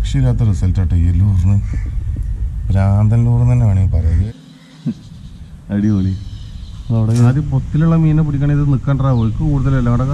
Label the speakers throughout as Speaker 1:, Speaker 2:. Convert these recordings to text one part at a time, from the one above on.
Speaker 1: രക്ഷയില്ലാത്ത റിസൾട്ടാട്ടോ ഈ ലൂറിന് ഭ്രാന്തൻ ലൂർ തന്നെ വേണമെങ്കിൽ പറയുക അടിപൊളി അവിടെ ആദ്യം പൊത്തിലുള്ള മീനെ പിടിക്കണേ ഇത് നിൽക്കണ്ടാ ഒഴുക്ക് കൂടുതലല്ല അവിടെ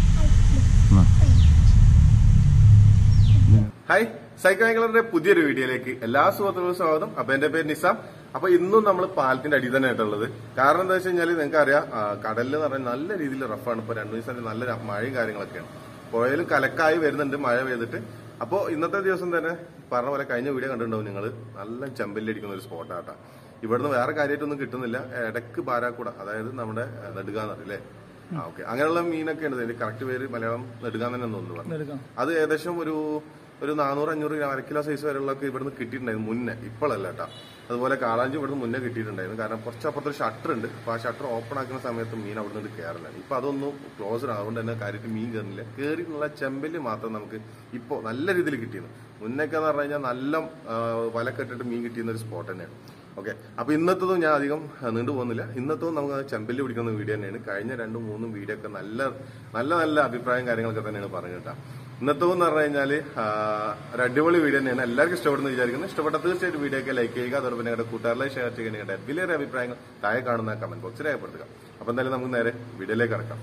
Speaker 2: ഹായ് സൈക്കിളുകളുടെ പുതിയൊരു വീഡിയോയിലേക്ക് എല്ലാ സുഹൃത്തുക്കൾക്കും സ്വാഗതം അപ്പൊ എന്റെ പേര് നിസാം അപ്പൊ ഇന്നും നമ്മൾ പാലത്തിന്റെ അടി തന്നെ ആയിട്ടുള്ളത് കാരണം എന്താ വെച്ച് കഴിഞ്ഞാൽ നിങ്ങൾക്ക് അറിയാം കടലിൽ എന്ന് പറഞ്ഞാൽ നല്ല രീതിയിൽ റഫാണ് ഇപ്പൊ രണ്ടു ദിവസം നല്ല ര- മഴയും കാര്യങ്ങളൊക്കെയാണ് പുഴയിലും കലക്കായി വരുന്നുണ്ട് മഴ പെയ്തിട്ട് അപ്പോ ഇന്നത്തെ ദിവസം തന്നെ പറഞ്ഞ പോലെ കഴിഞ്ഞ വീഡിയോ കണ്ടിട്ടുണ്ടാവും നിങ്ങൾ നല്ല ചെമ്പല്ലടിക്കുന്ന ഒരു സ്പോട്ടാട്ടാ ഇവിടുന്ന് വേറെ കാര്യമായിട്ടൊന്നും കിട്ടുന്നില്ല ഇടക്ക് പാരാക്കൂട അതായത് നമ്മുടെ ഏഹ്, നെടുകാന്ന് അറിയില്ലേ ആ ഓക്കെ അങ്ങനെയുള്ള മീനൊക്കെ ഉണ്ട് ഇതിന്റെ കറക്റ്റ് പേര് മലയാളം നെടുകാന്ന് തന്നെ തോന്നുന്നു പറഞ്ഞു അത് ഏകദേശം ഒരു ഒരു നാനൂറ് അഞ്ഞൂറ് ഗ്രാം അര കിലോ സൈസ് വരെയുള്ളതൊക്കെ ഇവിടുന്ന് കിട്ടിയിട്ടുണ്ടായിരുന്നു മുന്നേ ഇപ്പോഴല്ല കേട്ടോ അതുപോലെ കാളാഞ്ചി ഇവിടുന്ന് മുന്നേ കിട്ടിയിട്ടുണ്ടായിരുന്നു കാരണം കുറച്ച് അപ്പുറത്തൊരു ഷട്ടർ ഉണ്ട് അപ്പൊ ആ ഷട്ടർ ഓപ്പൺ ആക്കുന്ന സമയത്ത് മീൻ അവിടെ നിന്ന് കയറില്ല ഇപ്പൊ അതൊന്നും ക്ലോസ്ഡ് അതുകൊണ്ട് തന്നെ കാര്യമായിട്ട് മീൻ കയറുന്നില്ല കയറിയിട്ടുള്ള ചെമ്പല് മാത്രം നമുക്ക് ഇപ്പോൾ നല്ല രീതിയിൽ കിട്ടിയിരുന്നു മുന്നേക്കെ എന്ന് പറഞ്ഞു കഴിഞ്ഞാൽ നല്ല ആ, വല കെട്ടിട്ട് മീൻ കിട്ടിയിരുന്ന ഒരു സ്പോട്ട് തന്നെയാണ് ഓക്കെ അപ്പൊ ഇന്നത്തതും ഞാൻ അധികം ആ, നീണ്ടു പോകുന്നില്ല ഇന്നത്തതും നമുക്ക് ചെമ്പല്ലി പിടിക്കുന്ന വീഡിയോ തന്നെയാണ് കഴിഞ്ഞ രണ്ടും മൂന്നും വീഡിയോ ഒക്കെ നല്ല നല്ല നല്ല അഭിപ്രായം കാര്യങ്ങളൊക്കെ തന്നെയാണ് പറഞ്ഞു കേട്ടോ ഇന്നത്തതും എന്ന് പറഞ്ഞു കഴിഞ്ഞാൽ ഒരു അടിപൊളി വീഡിയോ തന്നെയാണ് എല്ലാവർക്കും ഇഷ്ടപ്പെടുന്നു വിചാരിക്കുന്നു ഇഷ്ടപ്പെട്ട തീർച്ചയായിട്ടും വീഡിയോ ഒക്കെ ലൈക്ക് ചെയ്യുക അതോടൊപ്പം നിങ്ങളുടെ കൂട്ടുകാരിലെ ഷെയർ ചെയ്യുക നിങ്ങളുടെ വലിയൊരു അഭിപ്രായങ്ങൾ താഴെ കാണുന്ന കമന്റ് ബോക്സിൽ രേഖപ്പെടുത്തുക അപ്പൊ എന്തായാലും നമുക്ക് നേരെ വീഡിയോയിലേക്ക് കടക്കാം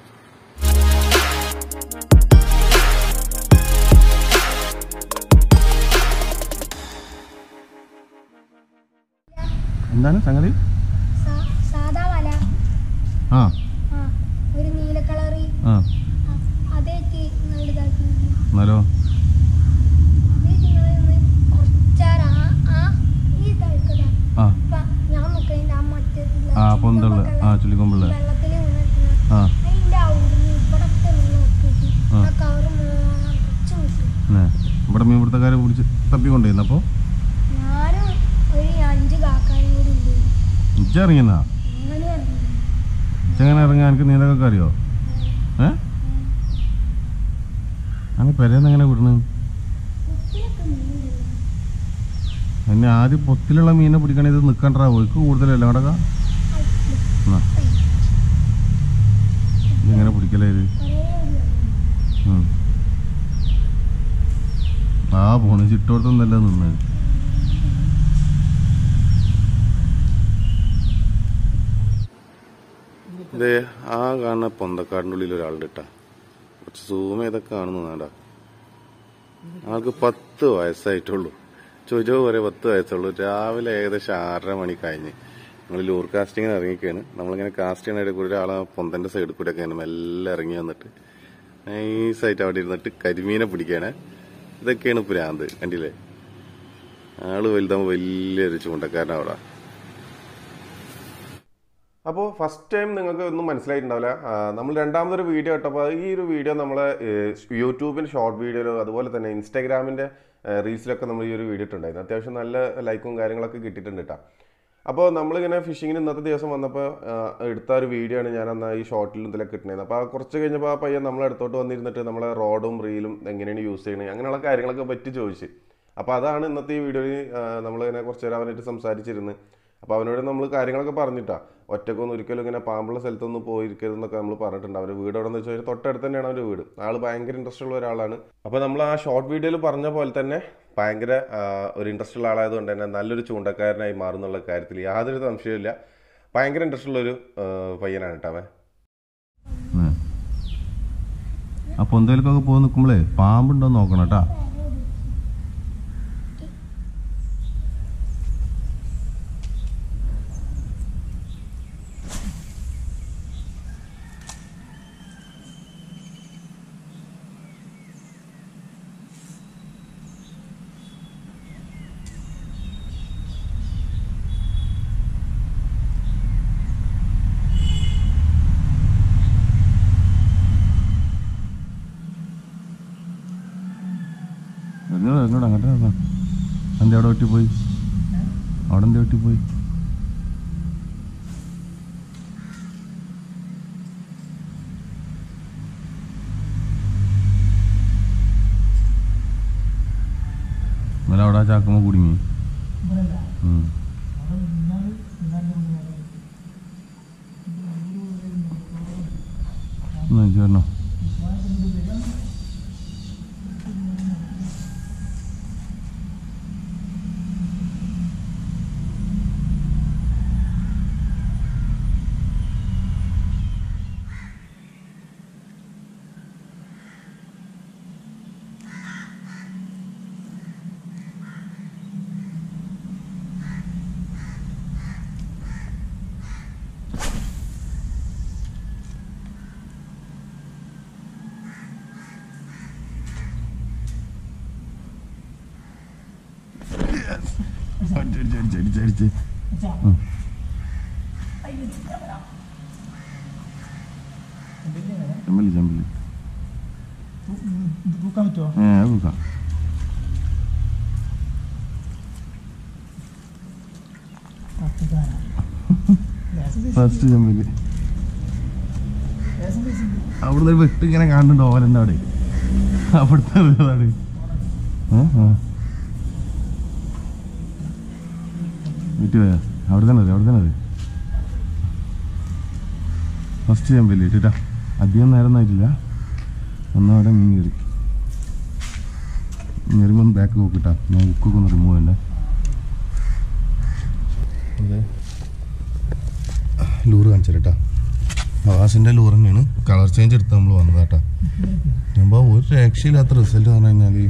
Speaker 1: എന്താണ് സംഗതി
Speaker 3: സാ- സാദാ വല
Speaker 1: ആ
Speaker 3: ആ ഒരു നീല കളറ്
Speaker 1: ആ
Speaker 3: അതേക്ക് നിങ്ങൾ ഇതാക്കി
Speaker 1: എന്നാലോ
Speaker 3: അതേക്ക് നിങ്ങൾ കുറച്ചാറ് ആ ആ ഈ തഴുക്കത
Speaker 1: ആ
Speaker 3: അപ്പൊ ഞാൻ നോക്കണേന്റെ ആ മറ്റേതില്ല
Speaker 1: ആ പൊന്തുള്ള ആ ചുള്ളിക്കൊമ്പുള്ള
Speaker 3: വെള്ളത്തിൽ വീണിട്ട്
Speaker 1: ആ
Speaker 3: അതിന്റെ അവിടുന്ന് ഇവിടത്തെ നിന്ന് നോക്കിയിട്ട്
Speaker 1: ആ.
Speaker 3: ആ കവറ് മുറിച്ചു വിട്ടു
Speaker 1: ഏ, ഇവിടെ മീൻ പിടുത്തക്കാരെ പിടിച്ച് തപ്പിക്കൊണ്ടിരുന്നു അപ്പോൾ
Speaker 3: ഞാനും ഒരു അഞ്ച് കാക്കാനും കൂടി ഉണ്ട്
Speaker 1: ഇച്ചിറങ്ങിയെന്നാ
Speaker 3: അങ്ങനെ പറഞ്ഞു
Speaker 1: ഇച്ചെങ്ങനെ ഇറങ്ങാൻ എനിക്ക് നീന്തക്കൊക്കെ അറിയോ ഏ അങ്ങനെ പെരേന്ന് എങ്ങനെ വിടണ്
Speaker 3: ഉപ്പിലൊക്കെ മീനുണ്ടല്ലോ
Speaker 1: എന്നെ ആദ്യം പൊത്തിലുള്ള മീനെ പിടിക്കണേ ഇത് നിൽക്കണ്ടാ ഒഴുക്ക് കൂടുതലല്ല അവിടെ ഇതെങ്ങനെ പിടിക്കലേ ഇത്
Speaker 3: ഒരേ ഒരു
Speaker 1: ഉം. ആ പോണ് ചിട്ടോടത്തൊന്നല്ല നിന്ന്
Speaker 2: ഇതേ ആ കാണുന്ന പൊന്തക്കാടിന്റെ ഉള്ളിൽ ഒരാളുണ്ട് കേട്ടാ കുറച്ച് സൂം ചെയ്തൊക്കെ കാണുന്നതാണ്ടാ ആൾക്ക് പത്ത് വയസ്സായിട്ടുള്ളൂ ചോദിച്ചോ പറയാ പത്ത് വയസ്സുള്ളൂ രാവിലെ ഏകദേശം ആറര മണി കഴിഞ്ഞ് നമ്മൾ ലൂർ കാസ്റ്റിങ്ങിന് ഇറങ്ങിക്കാണ് നമ്മളിങ്ങനെ കാസ്റ്റ് ചെയ്യുന്ന കൂടി ഒരാളെ പൊന്തന്റെ സൈഡിൽ കൂടെ ഒക്കെ ഇങ്ങനെ മെല്ലെ ഇറങ്ങി വന്നിട്ട് നൈസായിട്ട് അവിടെ ഇരുന്നിട്ട് കരിമീനെ പിടിക്കാണ് ഇതൊക്കെയാണ് ഭ്രാന്ത് കണ്ടില്ലേ ആള് വലുതാകുമ്പോൾ വലിയൊരു ചൂണ്ടക്കാരനാ അവിടെ അപ്പോൾ ഫസ്റ്റ് ടൈം നിങ്ങൾക്ക് ഒന്നും മനസ്സിലായിട്ടുണ്ടാവില്ല ആ, നമ്മൾ രണ്ടാമതൊരു വീഡിയോ ഇട്ടപ്പോൾ ഈ ഒരു വീഡിയോ നമ്മളെ യൂട്യൂബിൻ്റെ ഷോർട്ട് വീഡിയോയിലോ അതുപോലെ തന്നെ ഇൻസ്റ്റാഗ്രാമിൻ്റെ റീൽസിലൊക്കെ നമ്മൾ ഈ ഒരു വീഡിയോ ഇട്ടുണ്ടായിരുന്നു അത്യാവശ്യം നല്ല ലൈക്കും കാര്യങ്ങളൊക്കെ കിട്ടിയിട്ടുണ്ട് കേട്ടോ അപ്പോൾ നമ്മളിങ്ങനെ ഫിഷിങ്ങിന് ഇന്നത്തെ ദിവസം വന്നപ്പോൾ ആ, എടുത്ത ഒരു വീഡിയോ ആണ് ഞാൻ അന്ന് ഈ ഷോർട്ടിലും ഇതിലൊക്കെ കിട്ടുന്നത് അപ്പോൾ ആ കുറച്ച് കഴിഞ്ഞപ്പോൾ ആ പയ്യൻ നമ്മളെ അടുത്തോട്ട് വന്നിരുന്നിട്ട് നമ്മളെ റോഡും റീലും എങ്ങനെയാണ് യൂസ് ചെയ്യണത് അങ്ങനെയുള്ള കാര്യങ്ങളൊക്കെ പറ്റി ചോദിച്ച് അപ്പോൾ അതാണ് ഇന്നത്തെ ഈ വീഡിയോയിൽ നമ്മളിങ്ങനെ കുറച്ച് നേരം അവനായിട്ട് സംസാരിച്ചിരുന്ന് അപ്പോൾ അവനോട് നമ്മൾ കാര്യങ്ങളൊക്കെ പറഞ്ഞിട്ടാ ഒറ്റക്കൊന്നും ഒരിക്കലും ഇങ്ങനെ പാമ്പുള്ള സ്ഥലത്തൊന്നും പോയിരിക്കരുതെന്നൊക്കെ നമ്മൾ പറഞ്ഞിട്ടുണ്ട് അവരുടെ വീട് എവിടെ എന്ന് വെച്ചാൽ തൊട്ടടുത്ത് തന്നെയാണ് അവരുടെ വീട് ആൾ ഭയങ്കര ഇൻട്രസ്റ്റ് ഉള്ള ഒരാളാണ് അപ്പോൾ നമ്മൾ ആ ഷോർട്ട് വീഡിയോയിൽ പറഞ്ഞ പോലെ തന്നെ ഭയങ്കര ആ, ഒരു ഇൻട്രസ്റ്റ് ഉള്ള ആളായതുകൊണ്ട് തന്നെ നല്ലൊരു ചൂണ്ടക്കാരനായി മാറുന്നുള്ള കാര്യത്തിൽ യാതൊരു സംശയമില്ല ഭയങ്കര ഇൻട്രസ്റ്റ് ഉള്ള ഒരു പയ്യനാണ് കേട്ടോ അവൻ
Speaker 1: ഏ. ആ പൊന്തയിലേക്കൊക്കെ പോയി നിൽക്കുമ്പോഴേ പാമ്പുണ്ടോ നോക്കണം കേട്ടാ എന്നോട് എന്നോട് അങ്ങോട്ട് വന്നോ. എന്താ അവിടെ ഒറ്റിപ്പോയി അവിടെ എന്താ ഒറ്റിപ്പോയി ഇന്നലെ അവിടെ ആ ചാക്കുമ്പോ കുടുങ്ങി ഉം. എന്നാ ഇജ്ജ് വരണോ അടിച്ച് അടിച്ച് അടിച്ച് അടിച്ച് അടിച്ച്
Speaker 4: അച്ഛാ.
Speaker 1: ഉം.
Speaker 4: അയ്യോ, ഞാൻ വരാം. ഇതില്ലേ വരാം?
Speaker 1: ചെമ്പല്ലി ചെമ്പല്ലി
Speaker 4: തൂ- ഇത് തൂക്കാൻ പറ്റുമോ
Speaker 1: ഏ അത് നോക്കാം
Speaker 4: കത്തിക്കാനാ. ലേശം പൈസ
Speaker 1: ഫസ്റ്റ് ചെമ്പല്ലി
Speaker 4: ലേശം പൈസ ഉണ്ട്.
Speaker 1: അവിടുന്ന് ഒരു വെട്ട് ഇങ്ങനെ കാണുന്നുണ്ട് ഓവലൻ്റെ അവിടെ അവിടുത്തെ അതാണ് വീട്ടിൽ പോയാ അവിടെ തന്നെ അതെ അവിടെ തന്നെ അതെ ഫസ്റ്റ് ചെമ്പല്ലി ഇട്ടിട്ടാ അധികം നേരം ആയിട്ടില്ല ഒന്നും അവിടെ മീൻ കയറി ഞെറിമൊന്ന് ബാക്ക് നോക്കിട്ടാ ഞാൻ ഉക്കൊക്കെ ഒന്ന് റിമൂവ് ചെയ്യണ്ടേ ലൂറ് കാണിച്ചാ ആവാസിൻ്റെ ലൂർ തന്നെയാണ് കളർ ചേഞ്ച് എടുത്ത് നമ്മൾ വന്നതാട്ടാ അപ്പോൾ ഒരു രക്ഷയില്ലാത്ത റിസൾട്ട് എന്ന് പറഞ്ഞു കഴിഞ്ഞാൽ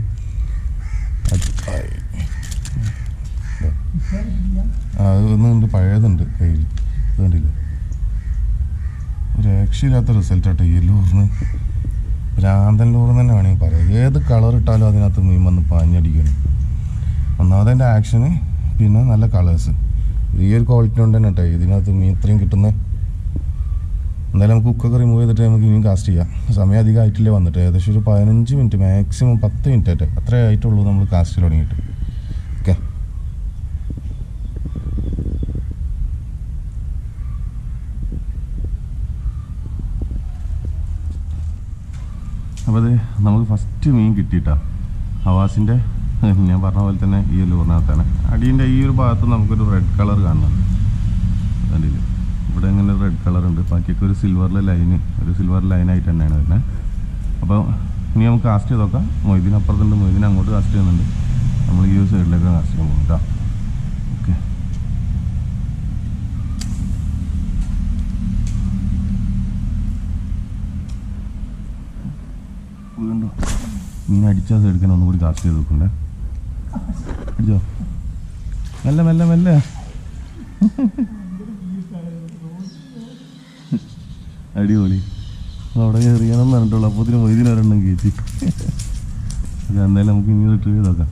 Speaker 1: അതൊന്നുണ്ട് പഴയതുണ്ട് കയ്യിൽ ഇത് കണ്ടില്ല ഒരു രക്ഷയില്ലാത്ത റിസൾട്ട് ആട്ടോ ഈ ലൂറിന് ഭ്രാന്തൻ ലൂർ തന്നെ വേണമെങ്കിൽ പറയാം ഏത് കളർ ഇട്ടാലും അതിനകത്ത് മീൻ വന്ന് പാഞ്ഞടിക്കണം ഒന്നാമത് അതിൻ്റെ ആക്ഷന് പിന്നെ നല്ല കളേഴ്സ് ഈ ഒരു ക്വാളിറ്റി കൊണ്ട് തന്നെ കേട്ടോ ഇതിനകത്ത് മീൻ ഇത്രയും കിട്ടുന്ന എന്തായാലും നമുക്ക് കുക്കൊക്കെ റിമൂവ് ചെയ്തിട്ട് നമുക്ക് ഇനിയും കാസ്റ്റ് ചെയ്യാം സമയം അധികം ആയിട്ടില്ലേ വന്നിട്ട് ഏകദേശം ഒരു പതിനഞ്ച് മിനിറ്റ് മാക്സിമം പത്ത് മിനിറ്റ് ആയിട്ട് അത്രേ ആയിട്ടുള്ളൂ നമ്മൾ കാസ്റ്റ് തുടങ്ങിയിട്ട് ഓക്കെ അപ്പോൾ അത് നമുക്ക് ഫസ്റ്റ് മീൻ കിട്ടിയിട്ടാ ഹവാസിൻ്റെ ഞാൻ പറഞ്ഞ പോലെ തന്നെ ഈ ലൂറിനകത്താണ് അടീൻ്റെ ഈ ഒരു ഭാഗത്ത് നമുക്കൊരു റെഡ് കളർ കാണുന്നുണ്ട് കണ്ടില്ലേ ഇവിടെ ഇങ്ങനെ റെഡ് കളർ ഉണ്ട് ബാക്കിയൊക്കെ ഒരു സിൽവറിലെ ലൈന് ഒരു സിൽവർ ലൈനായിട്ട് തന്നെയാണ് വരുന്നത് അപ്പോൾ ഇനി നമുക്ക് കാസ്റ്റ് ചെയ്ത് നോക്കാം മൊയ്തീൻ അപ്പുറത്തുണ്ട് മൊയ്തീൻ അങ്ങോട്ട് കാസ്റ്റ് ചെയ്യുന്നുണ്ട് നമ്മൾ ഈ ഒരു സൈഡിലേക്ക് കാസ്റ്റ് ചെയ്യാൻ പോകും കേട്ടോ ഓക്കെ വീണ്ടും മീൻ അടിച്ചാൽ എടുക്കാൻ ഒന്നുകൂടി കാസ്റ്റ് ചെയ്ത് നോക്കണ്ടേ അടിച്ചോ മെല്ലെ മെല്ലെ മെല്ലെ അടിപൊളി അവിടെ എറിയണം പറഞ്ഞിട്ടുള്ളൂ അപ്പോൾ ഇതിന് മൊയ്തിന് ഒരെണ്ണം കയറ്റി അത് എന്തായാലും നമുക്ക് ഇനി റിട്രീവ് ചെയ്ത് നോക്കാം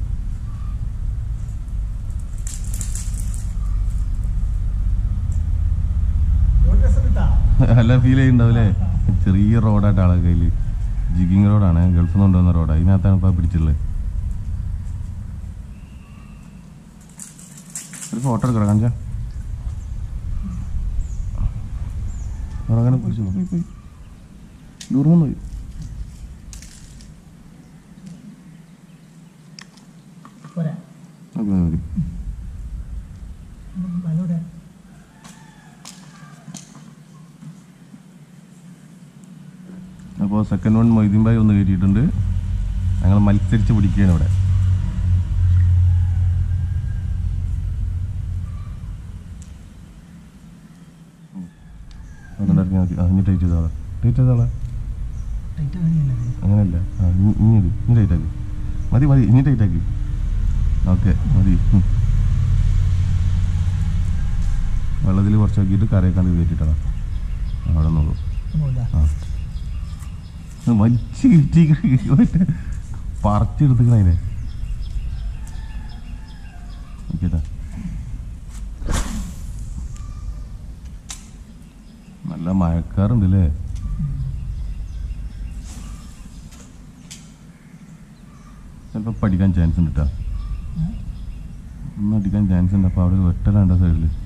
Speaker 4: ഒരു രസം കിട്ടാ.
Speaker 1: നല്ല ഫീൽ ചെയ്യുന്നുണ്ടാവില്ലേ ചെറിയ റോഡായിട്ട് ആളെ കയ്യിൽ ജിഗിങ് റോഡാണ് ഗൾഫിൽ നിന്ന് കൊണ്ടുവന്ന റോഡാണ് ഇതിനകത്താണ് ഇപ്പോൾ പിടിച്ചിട്ടുള്ളത് ഒരു ഫോട്ടോ എടുക്കണം കാണിച്ചാ അങ്ങനെ പിടിച്ചു പോയി പോയി ദൂരം പോയി
Speaker 4: പോരാ.
Speaker 1: ഓക്കെ മതി
Speaker 4: വലൂടെ.
Speaker 1: അപ്പോൾ സെക്കൻഡ് വൺ മൊയ്തീൻ ഭായി ഒന്ന് കയറ്റിയിട്ടുണ്ട് ഞങ്ങൾ മത്സരിച്ച് പിടിക്കുകയാണ് ഇവിടെ അങ്ങനെ ഇറങ്ങിയാൽ മതി ആ ഇനി ടൈറ്റ് ചെയ്താളെ ടൈറ്റ് ചെയ്താളെ
Speaker 4: ടൈറ്റ് ആവുകയല്ലേ ഇത്?
Speaker 1: അങ്ങനെയല്ല ആ ഇനി ഇനി ഇത് ഇനി ടൈറ്റ് ആക്കി മതി മതി ഇനി ടൈറ്റ് ആക്കി ഓക്കെ മതി ഉം. വെള്ളത്തിൽ കുറച്ചാക്കിയിട്ട് കരയൊക്കെ കയറ്റിയിട്ടാണ് അവിടെ നോക്കൂ
Speaker 4: ഒന്നുമില്ല.
Speaker 1: ആ വലിച്ച് കിട്ടി മറ്റേ പറിച്ചെടുത്തിക്കണ അതിനെ നോക്കിയതാ നല്ല മഴക്കാറുണ്ട് അല്ലേ ചിലപ്പോൾ പഠിക്കാൻ ചാൻസ് ഉണ്ട് കേട്ടോ ഒന്ന് അടിക്കാൻ ചാൻസ് ഉണ്ട് അപ്പോൾ അവിടെ ഒരു വെട്ടലുണ്ട് സൈഡിൽ